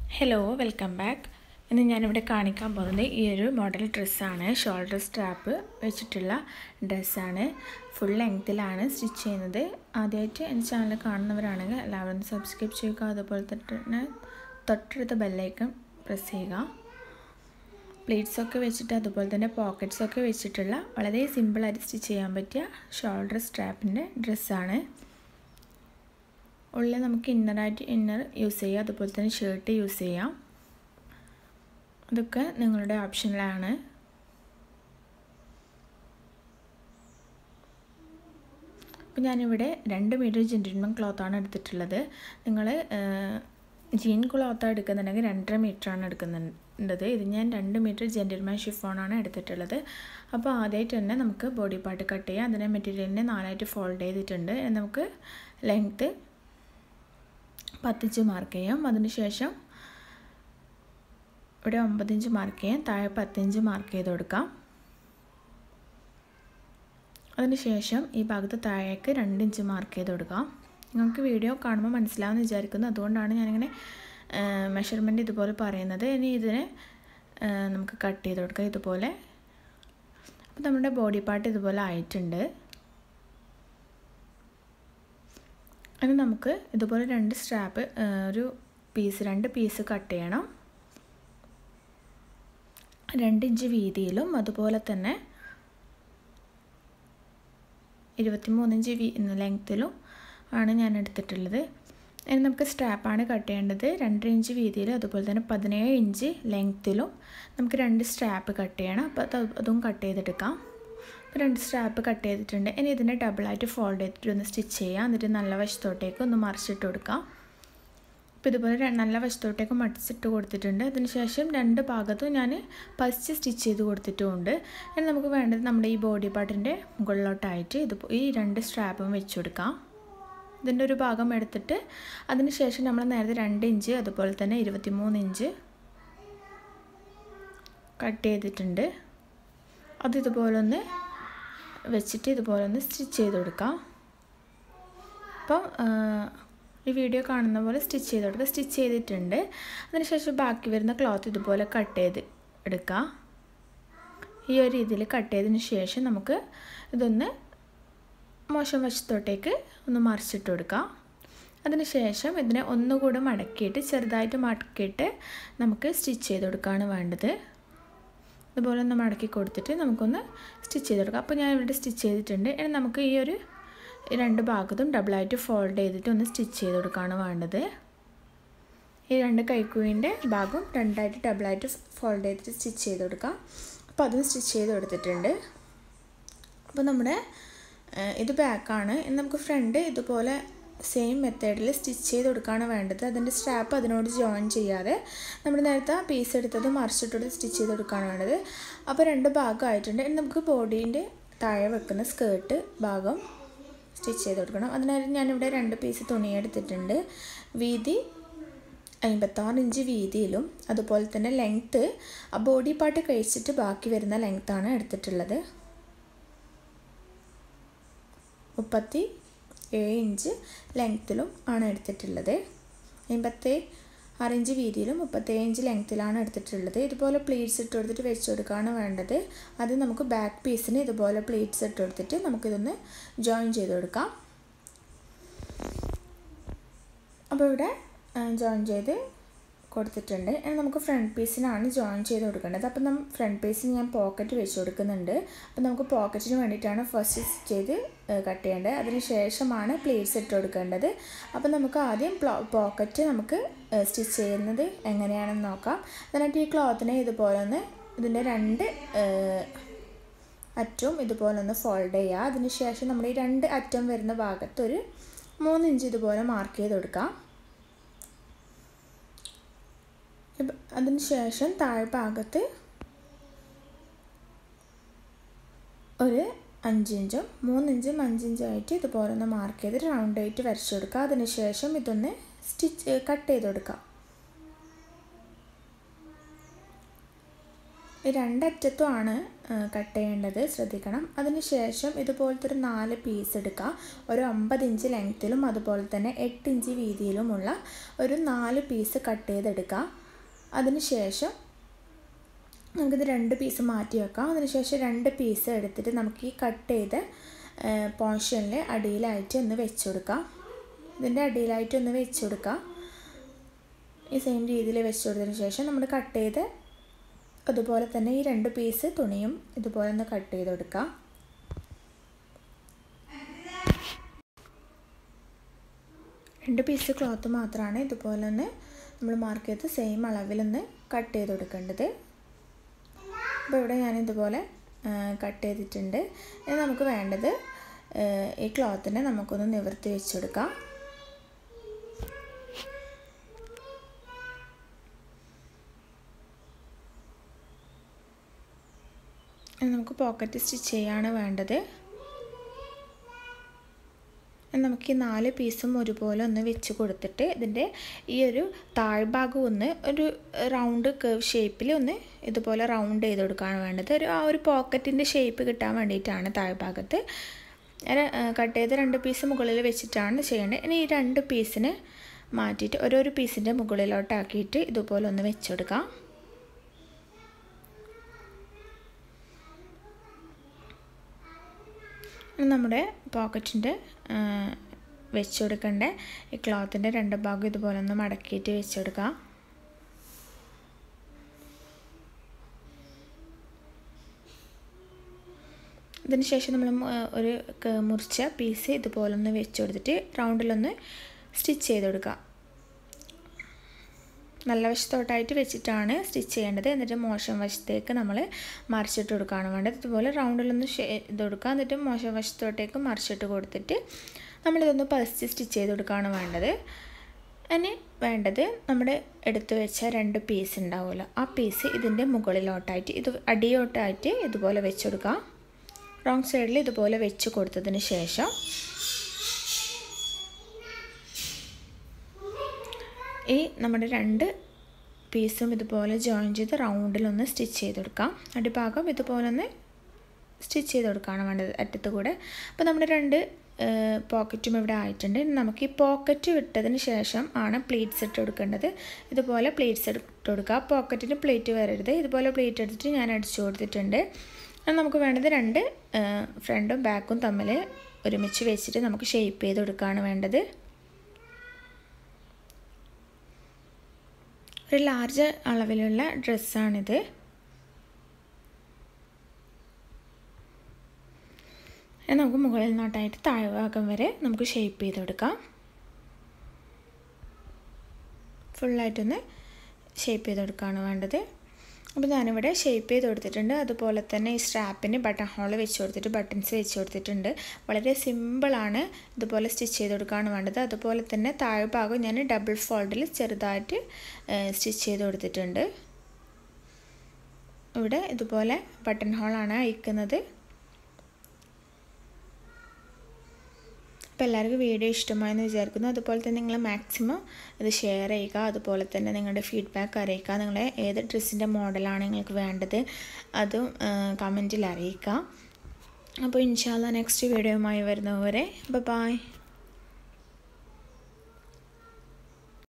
hello welcome back ഇന്ന് ഞാനിവിടെ കാണിക്കാൻ പോകുന്നത് ഈ ഒരു മോഡൽ ഡ്രസ്സാണ് ഷോൾഡർ സ്ട്രാപ്പ് വെച്ചിട്ടുള്ള ഡ്രസ്സാണ് ഫുൾ ലെങ്ത്തിലാണ് സ്റ്റിച്ച് ചെയ്യുന്നത് ആദ്യമായിട്ട് എൻ്റെ ചാനൽ കാണുന്നവരാണെങ്കിൽ എല്ലാവരും ഒന്ന് സബ്സ്ക്രൈബ് ചെയ്യുക അതുപോലെ തന്നെ തൊട്ടടുത്ത ബെല്ലൈക്കൺ പ്രസ് ചെയ്യുക പ്ലേറ്റ്സൊക്കെ വെച്ചിട്ട് അതുപോലെ തന്നെ പോക്കറ്റ്സൊക്കെ വെച്ചിട്ടുള്ള വളരെ സിമ്പിളായിട്ട് സ്റ്റിച്ച് ചെയ്യാൻ പറ്റിയ ഷോൾഡർ സ്ട്രാപ്പിൻ്റെ ഡ്രസ്സാണ് ഉള്ളിൽ നമുക്ക് ഇന്നറായിട്ട് ഇന്നർ യൂസ് ചെയ്യാം അതുപോലെ തന്നെ ഷർട്ട് യൂസ് ചെയ്യാം അതൊക്കെ നിങ്ങളുടെ ഓപ്ഷനിലാണ് അപ്പോൾ ഞാനിവിടെ രണ്ട് മീറ്റർ ജെൻറ്റിൽമൻ ക്ലോത്താണ് എടുത്തിട്ടുള്ളത് നിങ്ങൾ ജീൻ ക്ലോത്താണ് എടുക്കുന്നുണ്ടെങ്കിൽ രണ്ടര മീറ്ററാണ് എടുക്കുന്നുണ്ടത് ഇത് ഞാൻ രണ്ട് മീറ്റർ ജെൻറ്റിൽമാൻ ഷിഫോണാണ് എടുത്തിട്ടുള്ളത് അപ്പോൾ ആദ്യമായിട്ട് തന്നെ നമുക്ക് ബോഡി പാർട്ട് കട്ട് ചെയ്യാം അതിനെ മെറ്റീരിയലിനെ നാലായിട്ട് ഫോൾഡ് ചെയ്തിട്ടുണ്ട് നമുക്ക് ലെങ്ത്ത് പത്തിഞ്ച് മാർക്ക് ചെയ്യാം അതിനുശേഷം ഇവിടെ ഒമ്പതിഞ്ച് മാർക്ക് ചെയ്യാം താഴെ പത്തിഞ്ച് മാർക്ക് ചെയ്ത് കൊടുക്കാം അതിനുശേഷം ഈ ഭാഗത്ത് താഴേക്ക് രണ്ട് ഇഞ്ച് മാർക്ക് ചെയ്ത് കൊടുക്കാം നിങ്ങൾക്ക് വീഡിയോ കാണുമ്പോൾ മനസ്സിലാവുമെന്ന് വിചാരിക്കുന്നു അതുകൊണ്ടാണ് ഞാനിങ്ങനെ മെഷർമെൻറ്റ് ഇതുപോലെ പറയുന്നത് ഇനി ഇതിനെ നമുക്ക് കട്ട് ചെയ്ത് കൊടുക്കാം ഇതുപോലെ അപ്പോൾ നമ്മുടെ ബോഡി പാർട്ട് ഇതുപോലെ ആയിട്ടുണ്ട് ഇനി നമുക്ക് ഇതുപോലെ രണ്ട് സ്ട്രാപ്പ് ഒരു പീസ് രണ്ട് പീസ് കട്ട് ചെയ്യണം രണ്ട് ഇഞ്ച് വീതിയിലും അതുപോലെ തന്നെ ഇരുപത്തിമൂന്നിഞ്ച് വീ ലെങ്ത്തിലും ആണ് ഞാൻ എടുത്തിട്ടുള്ളത് ഇനി നമുക്ക് സ്ട്രാപ്പാണ് കട്ട് ചെയ്യേണ്ടത് രണ്ടര ഇഞ്ച് വീതിയിലും അതുപോലെ തന്നെ പതിനേഴ് ഇഞ്ച് ലെങ്ത്തിലും നമുക്ക് രണ്ട് സ്ട്രാപ്പ് കട്ട് ചെയ്യണം അപ്പോൾ അത് അതും കട്ട് ചെയ്തെടുക്കാം രണ്ട് സ്ട്രാപ്പ് കട്ട് ചെയ്തിട്ടുണ്ട് ഇനി ഇതിനെ ഡബിളായിട്ട് ഫോൾഡ് ചെയ്തിട്ട് ഒന്ന് സ്റ്റിച്ച് ചെയ്യാം എന്നിട്ട് നല്ല വശത്തോട്ടേക്ക് ഒന്ന് മറിച്ചിട്ട് കൊടുക്കാം അപ്പോൾ ഇതുപോലെ നല്ല വശത്തോട്ടേക്ക് മടിച്ചിട്ട് കൊടുത്തിട്ടുണ്ട് അതിനുശേഷം രണ്ട് ഭാഗത്തും ഞാൻ പതിച്ച് സ്റ്റിച്ച് ചെയ്ത് കൊടുത്തിട്ടുമുണ്ട് ഇനി നമുക്ക് വേണ്ടത് നമ്മുടെ ഈ ബോഡി പാർട്ടിൻ്റെ മുകളിലോട്ടായിട്ട് ഇത് ഈ രണ്ട് സ്ട്രാപ്പും വെച്ച് കൊടുക്കാം ഇതിൻ്റെ ഒരു ഭാഗം എടുത്തിട്ട് അതിനുശേഷം നമ്മൾ നേരത്തെ രണ്ട് ഇഞ്ച് അതുപോലെ തന്നെ ഇരുപത്തിമൂന്ന് ഇഞ്ച് കട്ട് ചെയ്തിട്ടുണ്ട് അത് ഇതുപോലെ ഒന്ന് വെച്ചിട്ട് ഇതുപോലെ ഒന്ന് സ്റ്റിച്ച് ചെയ്ത് കൊടുക്കാം അപ്പം ഈ വീഡിയോ കാണുന്ന പോലെ സ്റ്റിച്ച് ചെയ്ത് കൊടുക്കുക സ്റ്റിച്ച് ചെയ്തിട്ടുണ്ട് അതിനുശേഷം ബാക്കി വരുന്ന ക്ലോത്ത് ഇതുപോലെ കട്ട് ചെയ്ത് എടുക്കുക ഈ ഒരു രീതിയിൽ കട്ട് ചെയ്തതിന് ശേഷം നമുക്ക് ഇതൊന്ന് മോശം വശത്തോട്ടേക്ക് ഒന്ന് മറിച്ചിട്ട് കൊടുക്കാം അതിനുശേഷം ഇതിനെ ഒന്നുകൂടെ മടക്കിയിട്ട് ചെറുതായിട്ട് മടക്കിയിട്ട് നമുക്ക് സ്റ്റിച്ച് ചെയ്ത് കൊടുക്കുകയാണ് വേണ്ടത് ഇതുപോലെ ഒന്ന് മടക്കി കൊടുത്തിട്ട് നമുക്കൊന്ന് സ്റ്റിച്ച് ചെയ്ത് കൊടുക്കാം അപ്പോൾ ഞാൻ ഇവിടെ സ്റ്റിച്ച് ചെയ്തിട്ടുണ്ട് ഇനി നമുക്ക് ഈ ഒരു രണ്ട് ഭാഗത്തും ഡബിളായിട്ട് ഫോൾഡ് ചെയ്തിട്ട് ഒന്ന് സ്റ്റിച്ച് ചെയ്ത് കൊടുക്കുകയാണ് വേണ്ടത് ഈ രണ്ട് കൈക്കുവിൻ്റെ ഭാഗം രണ്ടായിട്ട് ഡബിളായിട്ട് ഫോൾഡ് ചെയ്തിട്ട് സ്റ്റിച്ച് ചെയ്ത് കൊടുക്കാം അപ്പോൾ അതും സ്റ്റിച്ച് ചെയ്ത് കൊടുത്തിട്ടുണ്ട് അപ്പോൾ നമ്മുടെ ഇത് ബാക്കാണ് നമുക്ക് ഫ്രണ്ട് ഇതുപോലെ സെയിം മെത്തേഡിൽ സ്റ്റിച്ച് ചെയ്ത് കൊടുക്കുകയാണ് വേണ്ടത് അതിൻ്റെ സ്ട്രാപ്പ് അതിനോട് ജോയിൻ ചെയ്യാതെ നമ്മൾ നേരത്തെ പീസ് എടുത്തത് മറിച്ചിട്ടോട് സ്റ്റിച്ച് ചെയ്ത് കൊടുക്കുകയാണ് വേണ്ടത് അപ്പോൾ രണ്ട് ഭാഗമായിട്ടുണ്ട് ഇനി നമുക്ക് ബോഡീൻ്റെ താഴെ വെക്കുന്ന സ്കേർട്ട് ഭാഗം സ്റ്റിച്ച് ചെയ്ത് കൊടുക്കണം അതിനായിട്ട് ഞാനിവിടെ രണ്ട് പീസ് തുണി എടുത്തിട്ടുണ്ട് വീതി അമ്പത്താറ് ഇഞ്ച് വീതിയിലും അതുപോലെ തന്നെ ലെങ്ത്ത് ആ ബോഡി പാർട്ട് കഴിച്ചിട്ട് ബാക്കി വരുന്ന ലെങ്ത്താണ് എടുത്തിട്ടുള്ളത് മുപ്പത്തി ഏഴ് ഇഞ്ച് ലെങ്ത്തിലും ആണ് എടുത്തിട്ടുള്ളത് അമ്പത്തി ആറ് ഇഞ്ച് വീതിയിലും മുപ്പത്തേഴ് ഇഞ്ച് ലെങ്ത്തിലാണ് എടുത്തിട്ടുള്ളത് ഇതുപോലെ പ്ലീറ്റ്സ് ഇട്ട് കൊടുത്തിട്ട് വെച്ച് കൊടുക്കുകയാണ് വേണ്ടത് അത് നമുക്ക് ബാക്ക് പീസിന് ഇതുപോലെ പ്ലീറ്റ്സ് ഇട്ട് കൊടുത്തിട്ട് നമുക്കിതൊന്ന് ജോയിൻ ചെയ്ത് കൊടുക്കാം അപ്പോൾ ഇവിടെ ജോയിൻ ചെയ്ത് കൊടുത്തിട്ടുണ്ട് ഇനി നമുക്ക് ഫ്രണ്ട് പീസിനാണ് ജോയിൻ ചെയ്ത് കൊടുക്കേണ്ടത് അപ്പം നമ്മൾ ഫ്രണ്ട് പീസിന് ഞാൻ പോക്കറ്റ് വെച്ച് കൊടുക്കുന്നുണ്ട് അപ്പം നമുക്ക് പോക്കറ്റിന് വേണ്ടിയിട്ടാണ് ഫസ്റ്റ് ചെയ്ത് കട്ട് ചെയ്യേണ്ടത് അതിന് ശേഷമാണ് പ്ലേറ്റ്സ് ഇട്ട് കൊടുക്കേണ്ടത് അപ്പം നമുക്ക് ആദ്യം പോക്കറ്റ് നമുക്ക് സ്റ്റിച്ച് ചെയ്യുന്നത് എങ്ങനെയാണെന്ന് നോക്കാം എന്നിട്ട് ഈ ക്ലോത്തിനെ ഇതുപോലെ ഒന്ന് ഇതിൻ്റെ രണ്ട് അറ്റവും ഇതുപോലെ ഒന്ന് ഫോൾഡ് ചെയ്യുക അതിന് ശേഷം നമ്മൾ ഈ രണ്ട് അറ്റം വരുന്ന ഭാഗത്ത് ഒരു മൂന്ന് ഇഞ്ച് ഇതുപോലെ മാർക്ക് ചെയ്ത് കൊടുക്കാം അതിന് ശേഷം താഴ്ഭാഗത്ത് ഒരു അഞ്ചിഞ്ചും മൂന്നിഞ്ചും അഞ്ചിഞ്ചും ആയിട്ട് ഇതുപോലെ ഒന്ന് മാർക്ക് ചെയ്ത് റൗണ്ട് ആയിട്ട് വരച്ചു കൊടുക്കുക അതിന് ശേഷം ഇതൊന്ന് സ്റ്റിച്ച് കട്ട് ചെയ്ത് കൊടുക്കാം ഈ രണ്ടറ്റത്തുമാണ് കട്ട് ചെയ്യേണ്ടത് ശ്രദ്ധിക്കണം അതിനുശേഷം ഇതുപോലത്തെ ഒരു നാല് പീസ് എടുക്കുക ഒരു അമ്പത് ഇഞ്ച് ലെങ്ത്തിലും അതുപോലെ തന്നെ എട്ട് ഇഞ്ച് വീതിയിലുമുള്ള ഒരു നാല് പീസ് കട്ട് ചെയ്തെടുക്കുക അതിനുശേഷം നമുക്കിത് രണ്ട് പീസ് മാറ്റി വെക്കാം അതിനുശേഷം രണ്ട് പീസ് എടുത്തിട്ട് നമുക്ക് ഈ കട്ട് ചെയ്ത് പോർഷനിൽ അടിയിലായിട്ട് ഒന്ന് വെച്ച് കൊടുക്കാം ഇതിൻ്റെ അടിയിലായിട്ട് ഒന്ന് വെച്ച് കൊടുക്കാം ഈ സെയിം രീതിയിൽ വെച്ച് കൊടുത്തതിന് ശേഷം നമ്മൾ കട്ട് ചെയ്ത് അതുപോലെ തന്നെ ഈ രണ്ട് പീസ് തുണിയും ഇതുപോലെ ഒന്ന് കട്ട് ചെയ്ത് കൊടുക്കാം രണ്ട് പീസ് ക്ലോത്ത് മാത്രമാണ് ഇതുപോലെ ഒന്ന് നമ്മൾ മാർക്ക് ചെയ്ത് സെയിം അളവിലൊന്ന് കട്ട് ചെയ്ത് കൊടുക്കേണ്ടത് അപ്പോൾ ഇവിടെ ഞാൻ ഇതുപോലെ കട്ട് ചെയ്തിട്ടുണ്ട് ഇനി നമുക്ക് വേണ്ടത് ഈ ക്ലോത്തിനെ നമുക്കൊന്ന് നിവർത്തി വെച്ചെടുക്കാം നമുക്ക് പോക്കറ്റ് സ്റ്റിച്ച് ചെയ്യാണ് വേണ്ടത് നമുക്ക് ഈ നാല് പീസും ഒരുപോലെ ഒന്ന് വെച്ച് കൊടുത്തിട്ട് ഇതിൻ്റെ ഈ ഒരു താഴ്ഭാഗം ഒന്ന് ഒരു റൗണ്ട് കേവ് ഷേപ്പിൽ ഒന്ന് ഇതുപോലെ റൗണ്ട് ചെയ്ത് കൊടുക്കുകയാണ് വേണ്ടത് ഒരു ആ ഒരു പോക്കറ്റിൻ്റെ ഷേപ്പ് കിട്ടാൻ വേണ്ടിയിട്ടാണ് താഴ്ഭാഗത്ത് കട്ട് ചെയ്ത് രണ്ട് പീസ് മുകളിൽ വെച്ചിട്ടാണ് ചെയ്യേണ്ടത് ഇനി ഈ രണ്ട് പീസിന് മാറ്റിയിട്ട് ഓരോരോ പീസിൻ്റെ മുകളിലോട്ടാക്കിയിട്ട് ഇതുപോലെ ഒന്ന് വെച്ചെടുക്കാം നമ്മുടെ പോക്കറ്റിൻ്റെ വെച്ച് കൊടുക്കേണ്ട ഈ ക്ലോത്തിൻ്റെ രണ്ട് ഭാഗം ഇതുപോലെ ഒന്ന് മടക്കിയിട്ട് വെച്ച് കൊടുക്കാം അതിന് ശേഷം നമ്മൾ ഒരു മുറിച്ച പീസ് ഇതുപോലെ ഒന്ന് വെച്ച് കൊടുത്തിട്ട് റൗണ്ടിലൊന്ന് സ്റ്റിച്ച് ചെയ്ത് കൊടുക്കുക നല്ല വശത്തോട്ടായിട്ട് വെച്ചിട്ടാണ് സ്റ്റിച്ച് ചെയ്യേണ്ടത് എന്നിട്ട് മോശം വശത്തേക്ക് നമ്മൾ മറിച്ചിട്ട് കൊടുക്കുകയാണ് വേണ്ടത് ഇതുപോലെ റൗണ്ടിലൊന്ന് ഇത് കൊടുക്കുക എന്നിട്ട് മോശം വശത്തോട്ടേക്ക് മറിച്ചിട്ട് കൊടുത്തിട്ട് നമ്മളിതൊന്ന് പതിച്ച് സ്റ്റിച്ച് ചെയ്ത് കൊടുക്കുകയാണ് വേണ്ടത് ഇനി വേണ്ടത് നമ്മുടെ എടുത്തു വെച്ച രണ്ട് പീസ് ഉണ്ടാവുമല്ലോ ആ പീസ് ഇതിൻ്റെ മുകളിലോട്ടായിട്ട് ഇത് അടിയോട്ടായിട്ട് ഇതുപോലെ വെച്ച് കൊടുക്കുക റോങ് സൈഡിൽ ഇതുപോലെ വെച്ച് കൊടുത്തതിന് ശേഷം ഈ നമ്മുടെ രണ്ട് പീസും ഇതുപോലെ ജോയിൻ ചെയ്ത് റൗണ്ടിലൊന്ന് സ്റ്റിച്ച് ചെയ്ത് കൊടുക്കാം അടിഭാഗം ഇതുപോലെ ഒന്ന് സ്റ്റിച്ച് ചെയ്ത് കൊടുക്കുകയാണ് വേണ്ടത് അറ്റത്ത് കൂടെ അപ്പോൾ നമ്മുടെ രണ്ട് പോക്കറ്റും ഇവിടെ ആയിട്ടുണ്ട് നമുക്ക് ഈ പോക്കറ്റ് വിട്ടതിന് ശേഷം ആണ് പ്ലേറ്റ്സ് ഇട്ട് കൊടുക്കേണ്ടത് ഇതുപോലെ പ്ലേറ്റ്സ് ഇട്ട് കൊടുക്കുക പോക്കറ്റിന് പ്ലേറ്റ് വരരുത് ഇതുപോലെ പ്ലേറ്റ് എടുത്തിട്ട് ഞാൻ അടിച്ചു കൊടുത്തിട്ടുണ്ട് നമുക്ക് വേണ്ടത് രണ്ട് ഫ്രണ്ടും ബാക്കും തമ്മിൽ ഒരുമിച്ച് വെച്ചിട്ട് നമുക്ക് ഷേപ്പ് ചെയ്ത് കൊടുക്കുകയാണ് വേണ്ടത് ഒരു ലാർജ് അളവിലുള്ള ഡ്രസ്സാണിത് നമുക്ക് മുകളിൽ നിന്നോട്ടായിട്ട് താഴ്ഭാഗം വരെ നമുക്ക് ഷേപ്പ് ചെയ്ത് കൊടുക്കാം ഫുള്ളായിട്ടൊന്ന് ഷേപ്പ് ചെയ്ത് കൊടുക്കുകയാണ് വേണ്ടത് അപ്പോൾ ഞാനിവിടെ ഷേപ്പ് ചെയ്ത് കൊടുത്തിട്ടുണ്ട് അതുപോലെ തന്നെ ഈ സ്ട്രാപ്പിന് ബട്ടൺ ഹോൾ വെച്ച് കൊടുത്തിട്ട് ബട്ടൺസ് വെച്ച് കൊടുത്തിട്ടുണ്ട് വളരെ സിമ്പിളാണ് ഇതുപോലെ സ്റ്റിച്ച് ചെയ്ത് കൊടുക്കുകയാണ് വേണ്ടത് അതുപോലെ തന്നെ താഴ്ഭാഗം ഞാൻ ഡബിൾ ഫോൾഡിൽ ചെറുതായിട്ട് സ്റ്റിച്ച് ചെയ്ത് കൊടുത്തിട്ടുണ്ട് ഇവിടെ ഇതുപോലെ ബട്ടൺ ഹോളാണ് അയക്കുന്നത് അപ്പോൾ എല്ലാവർക്കും വീഡിയോ ഇഷ്ടമായെന്ന് വിചാരിക്കുന്നു അതുപോലെ തന്നെ നിങ്ങൾ മാക്സിമം ഇത് ഷെയർ ചെയ്യുക അതുപോലെ തന്നെ നിങ്ങളുടെ ഫീഡ്ബാക്ക് അറിയിക്കുക നിങ്ങളെ ഏത് ഡ്രസ്സിൻ്റെ മോഡലാണ് നിങ്ങൾക്ക് വേണ്ടത് അതും കമൻറ്റിൽ അറിയിക്കുക അപ്പോൾ ഇൻഷാല്ല നെക്സ്റ്റ് വീഡിയോയുമായി വരുന്നവരെ ബൈ